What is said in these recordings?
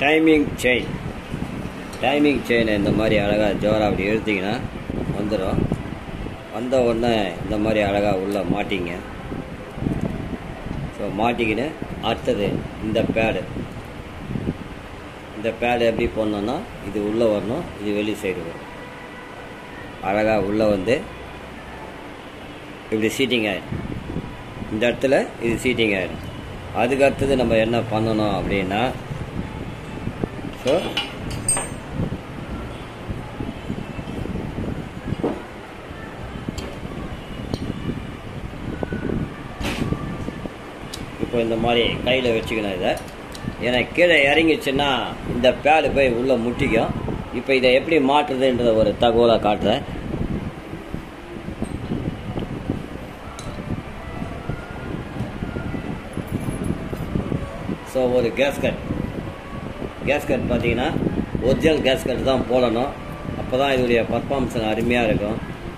timing chain timing செயினை இந்த மாதிரி அழகாக ஜோரா அப்படி இழுத்தீங்கன்னா வந்துடும் வந்த உடனே இந்த மாதிரி அழகாக உள்ளே மாட்டிங்க ஸோ மாட்டிக்கின்னு அடுத்தது இந்த பேடு இந்த பேடு எப்படி போடணுன்னா இது உள்ளே வரணும் இது வெளி சைடு வரும் அழகாக உள்ளே வந்து இப்படி சீட்டிங் ஆயிடும் இந்த இடத்துல இது சீட்டிங் ஆயிடும் அதுக்கு அடுத்தது நம்ம என்ன பண்ணணும் அப்படின்னா ஸோ இப்போ இந்த மாதிரி கையில் வச்சுக்கணும் இதை ஏன்னா கீழே இறங்கிச்சுன்னா இந்த பேடு போய் உள்ளே முட்டிக்கும் இப்போ இதை எப்படி மாற்றுறதுன்ற ஒரு தகவலை காட்டுறேன் ஸோ ஒரு கேஸ்கட் கேஸ்கட் பார்த்தீங்கன்னா ஒரிஜினல் கேஸ்கட் தான் போடணும் அப்போ தான் இதோடைய பர்ஃபார்மன்ஸ் அருமையாக இருக்கும்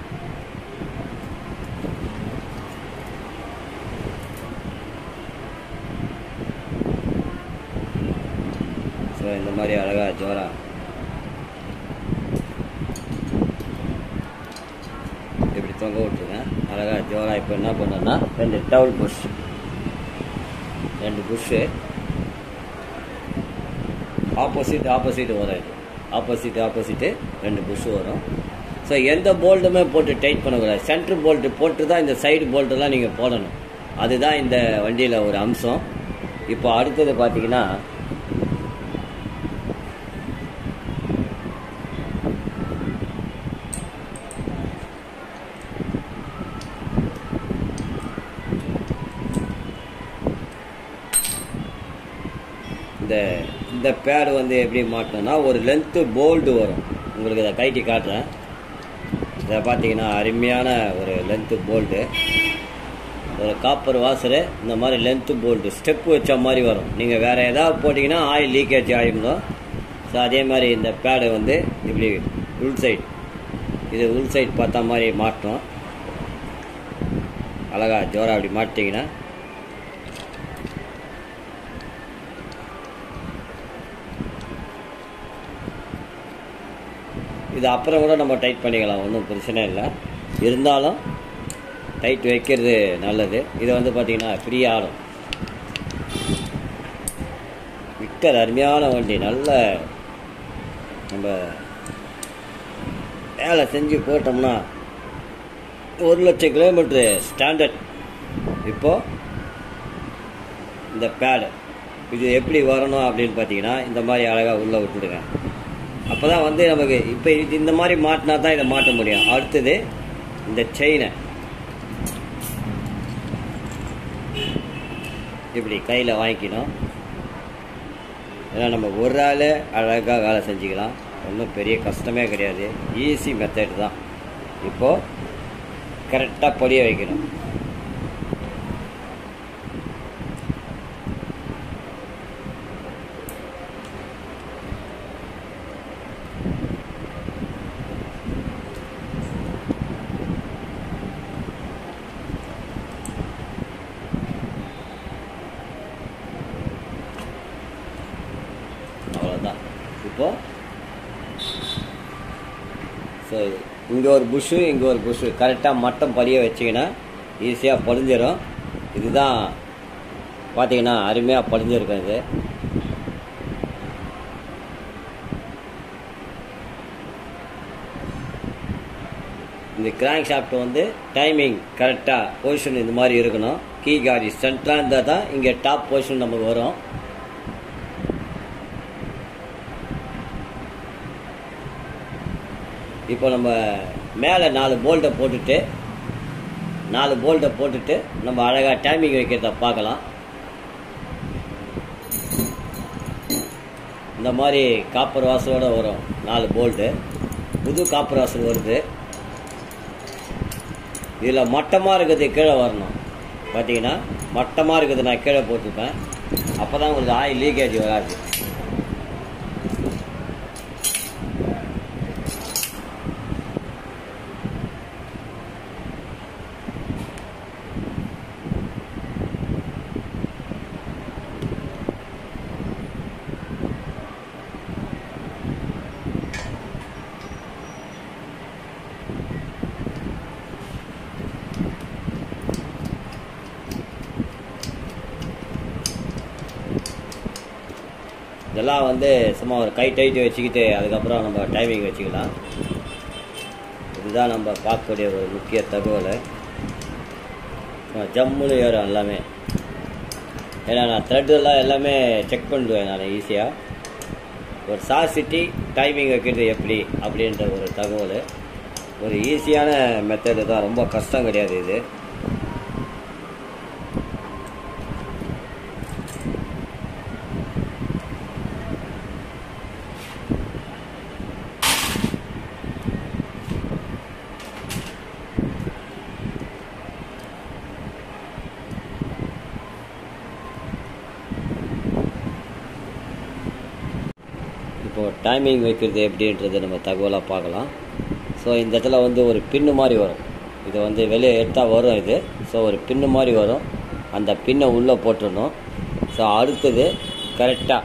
ஸோ இந்த மாதிரி அழகாக ஜோரா இப்படி தொங்க விட்டுருங்க அழகாக ஜோரா இப்போ என்ன பண்ணோன்னா ரெண்டு டவுல் புஷ் ரெண்டு புஷ்ஷு ஆப்போசிட் ஆப்போசிட் வரும் இது ஆப்போசிட் ஆப்போசிட்டு ரெண்டு புஷ் வரும் ஸோ எந்த போல்ட்டுமே போட்டு டைட் பண்ணக்கூடாது சென்ட்ரு போல்ட்டு போட்டு தான் இந்த சைடு போல்ட்டெல்லாம் நீங்கள் போடணும் அதுதான் இந்த வண்டியில் ஒரு அம்சம் இப்போ அடுத்தது பார்த்தீங்கன்னா இந்த இந்த பேடு வந்து எப்படி மாட்டணும்னா ஒரு லென்த்து போல்டு வரும் உங்களுக்கு இதை கைட்டி காட்டுறேன் இதை பார்த்தீங்கன்னா அருமையான ஒரு லென்த்து போல்டு ஒரு காப்பர் வாசரு இந்த மாதிரி லென்த்து போல்டு ஸ்டெப்பு வச்ச மாதிரி வரும் நீங்கள் வேறு ஏதாவது போட்டிங்கன்னா ஆயில் லீக்கேஜ் ஆகிடும் ஸோ அதே மாதிரி இந்த பேடு வந்து இப்படி உள் சைடு இது உள் சைடு பார்த்த மாதிரி மாட்டணும் அழகா ஜோரா அப்படி மாட்டிங்கன்னா இது அப்புறம் கூட நம்ம டைட் பண்ணிக்கலாம் ஒன்றும் பிரச்சனை இல்லை இருந்தாலும் டைட் வைக்கிறது நல்லது இது வந்து பார்த்திங்கன்னா ஃப்ரீ ஆடும் விக்டர் அருமையான வண்டி நல்ல நம்ம வேலை செஞ்சு போட்டோம்னா ஒரு லட்சம் கிலோமீட்ரு ஸ்டாண்டர்ட் இப்போது இந்த பேடு இது எப்படி வரணும் அப்படின்னு பார்த்தீங்கன்னா இந்த மாதிரி அழகாக உள்ளே விட்டுடுங்க அப்போ தான் வந்து நமக்கு இப்போ இது இந்த மாதிரி மாட்டினா தான் இதை மாட்ட முடியும் அடுத்தது இந்த செயினை இப்படி கையில் வாங்கிக்கணும் ஏன்னா நம்ம ஒரு ஆள் அழகாக வேலை செஞ்சுக்கலாம் ஒன்றும் பெரிய கஷ்டமே கிடையாது ஈஸி மெத்தட் தான் இப்போது கரெக்டாக பொடிய வைக்கணும் அவ்வளோதான் இப்போ ஸோ இங்கே ஒரு புஷ்ஷு இங்கே ஒரு புஷ்ஷு கரெக்டாக மட்டம் படிய வச்சிங்கன்னா ஈஸியாக படிஞ்சிடும் இதுதான் பார்த்தீங்கன்னா அருமையாக படிஞ்சிருக்கும் இது இந்த கிராங்க் ஷாஃப்ட் வந்து டைமிங் கரெக்டாக பொசிஷன் இந்த மாதிரி இருக்கணும் கீ காடி சென்டராக இருந்தால் தான் இங்கே டாப் பொசிஷன் நமக்கு வரும் இப்போ நம்ம மேலே நாலு போல்ட்டை போட்டுட்டு நாலு போல்ட்டை போட்டுட்டு நம்ம அழகாக டைமிங் வைக்கிறத பார்க்கலாம் இந்த மாதிரி காப்பர் வாசலோட வரும் நாலு போல்ட்டு புது காப்பர் வாசல் வருது இதில் மட்டமாக இருக்கிறது கீழே வரணும் பார்த்தீங்கன்னா மட்டமாக இருக்கிறது நான் கீழே போட்டிருப்பேன் அப்போ தான் உங்களுக்கு ஆயில் லீக்கேஜ் வராது இதெல்லாம் வந்து சும்மா ஒரு கை டைட்டு வச்சுக்கிட்டு அதுக்கப்புறம் நம்ம டைமிங் வச்சுக்கலாம் இதுதான் நம்ம பார்க்கக்கூடிய ஒரு முக்கிய தகவல் ஜம்முன்னு ஏறும் எல்லாமே ஏன்னா நான் த்ரெட் எல்லாம் எல்லாமே செக் பண்ணிடுவேன் நான் ஈஸியாக ஒரு சாசிட்டி டைமிங் வைக்கிறது எப்படி அப்படின்ற ஒரு தகவல் ஒரு ஈஸியான மெத்தடு தான் ரொம்ப கஷ்டம் கிடையாது இது இப்போது டைமிங் வைக்கிறது எப்படின்றது நம்ம தகவலாக பார்க்கலாம் ஸோ இந்த இடத்துல வந்து ஒரு பின்னு மாதிரி வரும் இது வந்து வெளியே எடுத்தால் வரும் இது ஸோ ஒரு பின்னு மாதிரி வரும் அந்த பின்னை உள்ளே போட்டுடணும் ஸோ அடுத்தது கரெக்டாக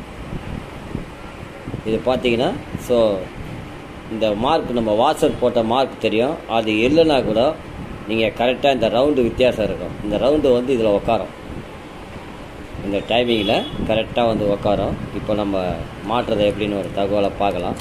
இது பார்த்தீங்கன்னா ஸோ இந்த மார்க் நம்ம வாசர் போட்ட மார்க் தெரியும் அது இல்லைன்னா கூட நீங்கள் கரெக்டாக இந்த ரவுண்டு வித்தியாசம் இருக்கும் இந்த ரவுண்டு வந்து இதில் உட்காரும் இந்த டைமிங்கில் கரெக்டாக வந்து உட்காரும் இப்போ நம்ம மாற்றுறது எப்படின்னு ஒரு தகவலை பார்க்கலாம்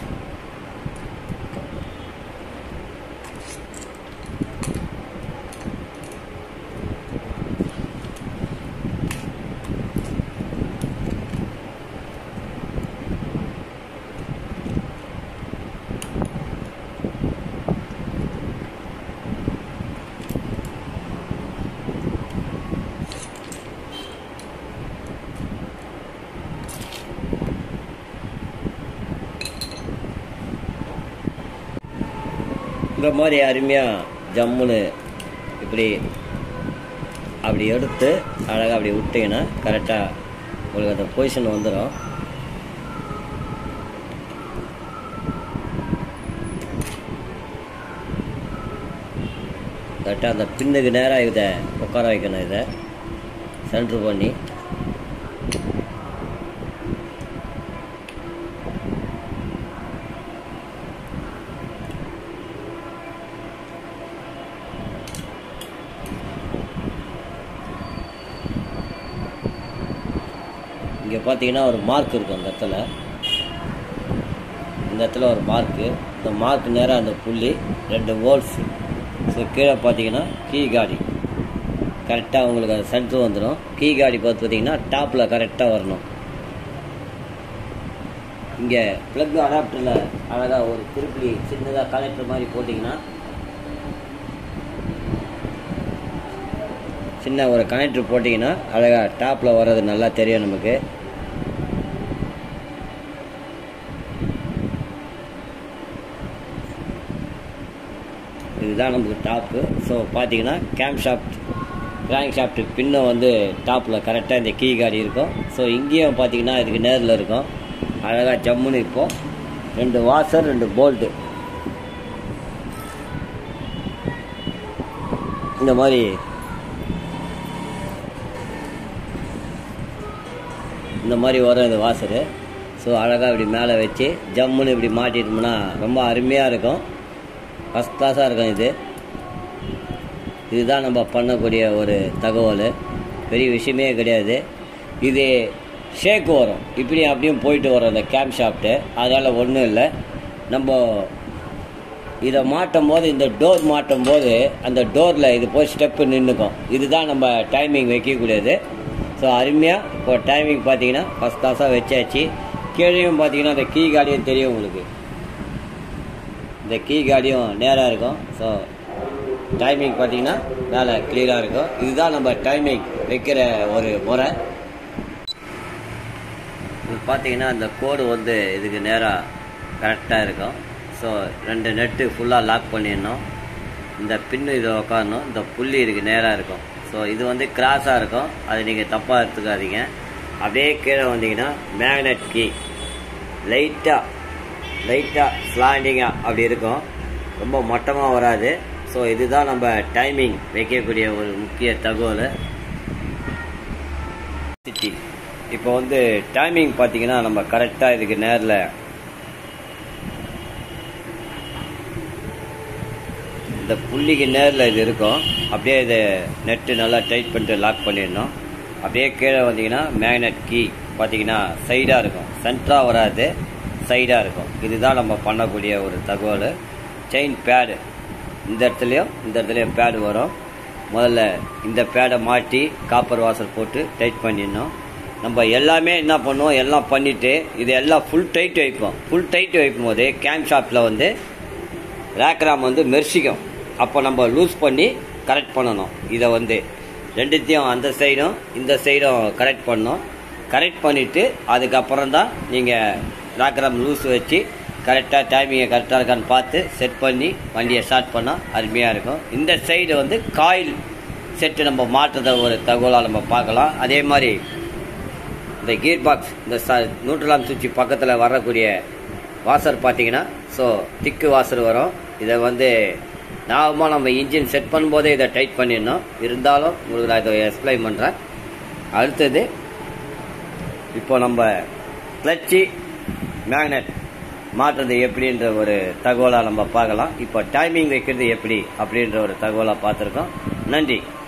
இந்த மாதிரி அருமையாக ஜம்முன்னு இப்படி அப்படி எடுத்து அழகாக அப்படி விட்டிங்கன்னா கரெக்டாக உங்களுக்கு அந்த பொசிஷன் வந்துடும் கரெக்டாக அந்த பின்னுக்கு நேராக இதை உட்கார வைக்கணும் இதை சென்ட்ரு பண்ணி இங்கே பார்த்தீங்கன்னா ஒரு மார்க் இருக்கும் அந்த இடத்துல இந்த இடத்துல ஒரு மார்க்கு இந்த மார்க் நேராக அந்த புள்ளி ரெண்டு ஹோல்ஸ் ஸோ கீழே பார்த்தீங்கன்னா கீ காடி கரெக்டாக உங்களுக்கு அது சென்டர் வந்துடும் கீ காடி பார்த்து பார்த்தீங்கன்னா டாப்பில் கரெக்டாக வரணும் இங்கே ப்ளக் அடாப்டரில் அழகாக ஒரு திருப்பி சின்னதாக கனெக்டர் மாதிரி போட்டிங்கன்னா சின்ன ஒரு கனெக்டர் போட்டிங்கன்னா அழகாக டாப்பில் வர்றது நல்லா தெரியும் நமக்கு இதுதான் நமக்கு டாப்பு ஸோ பார்த்தீங்கன்னா கேம் ஷாஃப்ட் கிராங்க் ஷாஃப்ட் பின்னும் வந்து டாப்பில் கரெக்டாக இந்த கீ காடி இருக்கும் ஸோ இங்கேயும் பார்த்தீங்கன்னா இதுக்கு நேரில் இருக்கும் அழகாக ஜம்முன்னு இருக்கும் ரெண்டு வாசர் ரெண்டு போல்ட்டு இந்த மாதிரி இந்த மாதிரி வரும் இந்த வாசரு ஸோ அழகாக இப்படி மேலே வச்சு ஜம்முன்னு இப்படி மாட்டிட்டோம்னா ரொம்ப அருமையாக இருக்கும் ஃபஸ்ட் கிளாஸாக இருக்கும் இது இதுதான் நம்ம பண்ணக்கூடிய ஒரு தகவல் பெரிய விஷயமே கிடையாது இது ஷேக் வரும் இப்படி அப்படியும் போயிட்டு வரும் அந்த கேம் ஷாப்ட்டு அதனால் ஒன்றும் இல்லை நம்ம இதை மாட்டும் போது இந்த டோர் மாட்டும் போது அந்த டோரில் இது போய் ஸ்டெப்பு நின்றுக்கும் இதுதான் நம்ம டைமிங் வைக்கக்கூடியது ஸோ அருமையாக இப்போ டைமிங் பார்த்தீங்கன்னா ஃபஸ்ட் கிளாஸாக வச்சாச்சு கீழேயும் பார்த்தீங்கன்னா அந்த கீ காடியும் தெரியும் உங்களுக்கு இந்த கீ காடியும் நேராக இருக்கும் ஸோ டைமிங் பார்த்தீங்கன்னா மேலே கிளியராக இருக்கும் இதுதான் நம்ம டைமிங் வைக்கிற ஒரு முறை இது பார்த்தீங்கன்னா இந்த கோடு வந்து இதுக்கு நேராக கரெக்டாக இருக்கும் ஸோ ரெண்டு நெட்டு ஃபுல்லாக லாக் பண்ணிடணும் இந்த பின்னு இது உட்காரணும் இந்த புள்ளி இதுக்கு நேராக இருக்கும் ஸோ இது வந்து கிராஸாக இருக்கும் அது நீங்கள் தப்பாக எடுத்துக்காதீங்க அப்படியே கீழே வந்தீங்கன்னா மேக்னெட் கீ லைட்டாக லைட்டாக ஸ்லாண்டிங்காக அப்படி இருக்கும் ரொம்ப மட்டமாக வராது ஸோ இதுதான் நம்ம டைமிங் வைக்கக்கூடிய ஒரு முக்கிய தகவல் சிட்டி இப்போ வந்து டைமிங் பார்த்தீங்கன்னா நம்ம கரெக்டாக இதுக்கு நேரில் இந்த புள்ளிக்கு நேரில் இது இருக்கும் அப்படியே இதை நெட்டு நல்லா டைட் பண்ணிட்டு லாக் பண்ணிடணும் அப்படியே கீழே வந்தீங்கன்னா மேக்னெட் கீ பார்த்தீங்கன்னா சைடாக இருக்கும் சென்டராக வராது சைடாக இருக்கும் இதுதான் நம்ம பண்ணக்கூடிய ஒரு தகவல் செயின் பேடு இந்த இடத்துலையும் இந்த இடத்துலையும் பேடு வரும் முதல்ல இந்த பேடை மாட்டி காப்பர் வாசல் போட்டு டைட் பண்ணிடணும் நம்ம எல்லாமே என்ன பண்ணுவோம் எல்லாம் பண்ணிவிட்டு இது எல்லாம் ஃபுல் டைட் வைப்போம் ஃபுல் டைட் வைக்கும் போது கேம் ஷாப்பில் வந்து ரேக்ராம் வந்து மெர்சிக்கும் அப்போ நம்ம லூஸ் பண்ணி கரெக்ட் பண்ணணும் இதை வந்து ரெண்டுத்தையும் அந்த சைடும் இந்த சைடும் கரெக்ட் பண்ணணும் கரெக்ட் பண்ணிவிட்டு அதுக்கப்புறம் தான் நீங்கள் ரேக்ராம் லூஸ் வச்சு கரெக்டாக டைமிங்கை கரெக்டாக இருக்கான்னு பார்த்து செட் பண்ணி வண்டியை ஸ்டார்ட் பண்ணால் அருமையாக இருக்கும் இந்த சைடு வந்து காயில் செட்டு நம்ம மாற்றுறத ஒரு தகவலாக நம்ம பார்க்கலாம் அதே மாதிரி இந்த கீர் பாக்ஸ் இந்த ச நியூட்ரலாம் சுவிட்ச் பக்கத்தில் வரக்கூடிய வாசர் பார்த்தீங்கன்னா ஸோ திக்கு வாசர் வரும் இதை வந்து ஞாபகமாக நம்ம இன்ஜின் செட் பண்ணும்போதே இதை டைட் பண்ணிடணும் இருந்தாலும் உங்களுக்கு நான் இதை எக்ஸ்பிளைன் பண்ணுறேன் அடுத்தது இப்போ நம்ம கிளச்சி மேக்னெட் மாற்றுறது எப்படின்ற ஒரு தகவலாக நம்ம பார்க்கலாம் இப்போ டைமிங் வைக்கிறது எப்படி அப்படின்ற ஒரு தகவலாக பார்த்துருக்கோம் நன்றி